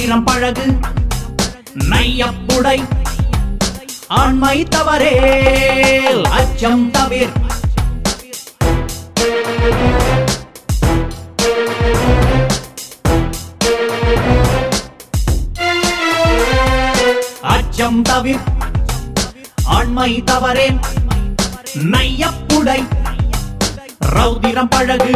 ரௌதிரம் பழகு நையப்புடை ஆண்மை தவறேல் அச்சம் தவிர் அச்சம் தவிர் ஆண்மை தவறேன் நையப்புடை ரௌதிரம் பழகு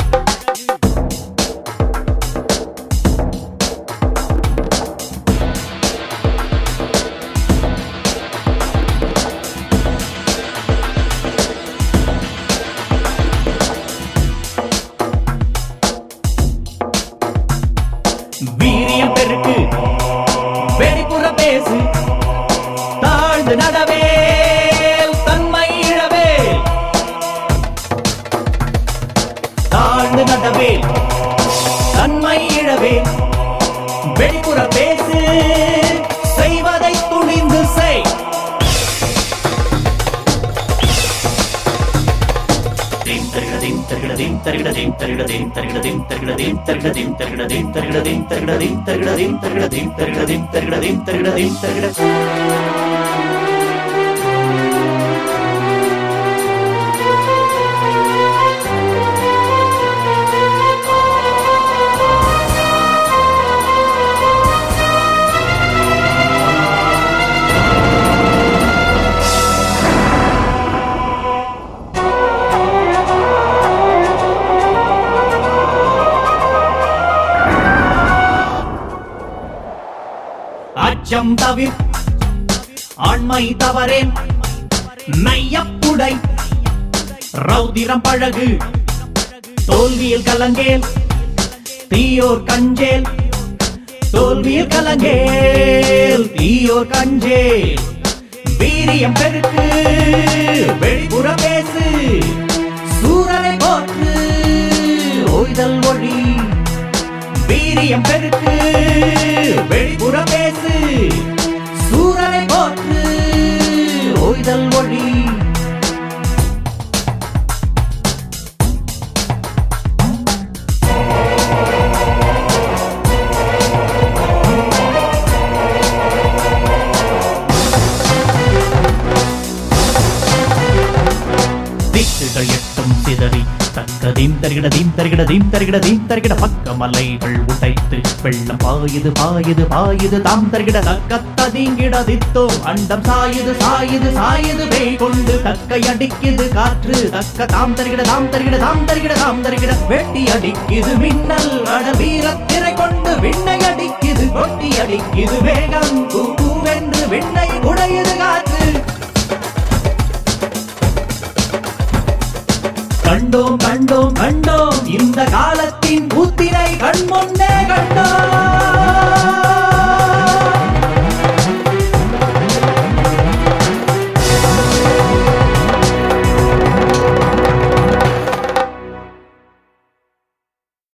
வீரியம் பெருக்கு வெளிப்புற பேசு தாழ்ந்து நடவேல் தன்மை இழவேல் தாழ்ந்து நடவேல் தன்மை இழவேல் வெளிப்புற பேசு செய்வதை துணிந்து செய் தீம் தருகிறதீம் தருகிறதீம் தருகிறதீம் தருகிறதீம் தருகிறதீம் தருகிறதீம் தருகிறதீம் தருகிறதீம் தருகிறதீம் தருகிறதீம் தருகிறதீம் தருகிறதீம் தருகிறதீம் தருகிறதீம் தருகிறதீம் தருகிற அச்சம் தவிர் ஆண்மை தவறேன் நையப்புடை ரௌதிரம் பழகு தோல்வியில் கலங்கேல் தீயோர் கஞ்சேல் தோல்வியில் கலங்கேல் தீயோர் கஞ்சேல் வீரியம் பெருக்கு வெளிப்புற பேசு சூரனை போற்று ஓய்தல் ஒழி வீரியம் பெருக்கு வெளிப்புற பேசு சூரனை போற்று ஓய்தல் ஒழி திக்குகள் எட்டும் சிதறி தக்கதீம் தருகிடதீம் தருகிடதீம் தருகிடதீம் தருகிட பக்க மலைகள் உடைத்து வெள்ளம் பாயுது பாயுது பாயுது தாம் தருகிட தக்கத்த தீங்கிடதித்தோ அண்டம் சாயுது சாயுது சாயுது பேய் கொண்டு தக்கை அடிக்குது காற்று தக்க தாம் தருகிட தாம் தருகிட தாம் தருகிட தாம் தருகிட வெட்டி அடிக்குது மின்னல் அட வீரத்திரை கொண்டு விண்ணை அடிக்குது கொட்டி அடிக்குது வேகம் கூ கூவென்று விண்ணை உடையுது காற்று கண்டோம் கண்டோம் கண்டோம் இந்த காலத்தின் கூத்தினை கண்முன்னே கண்டோம்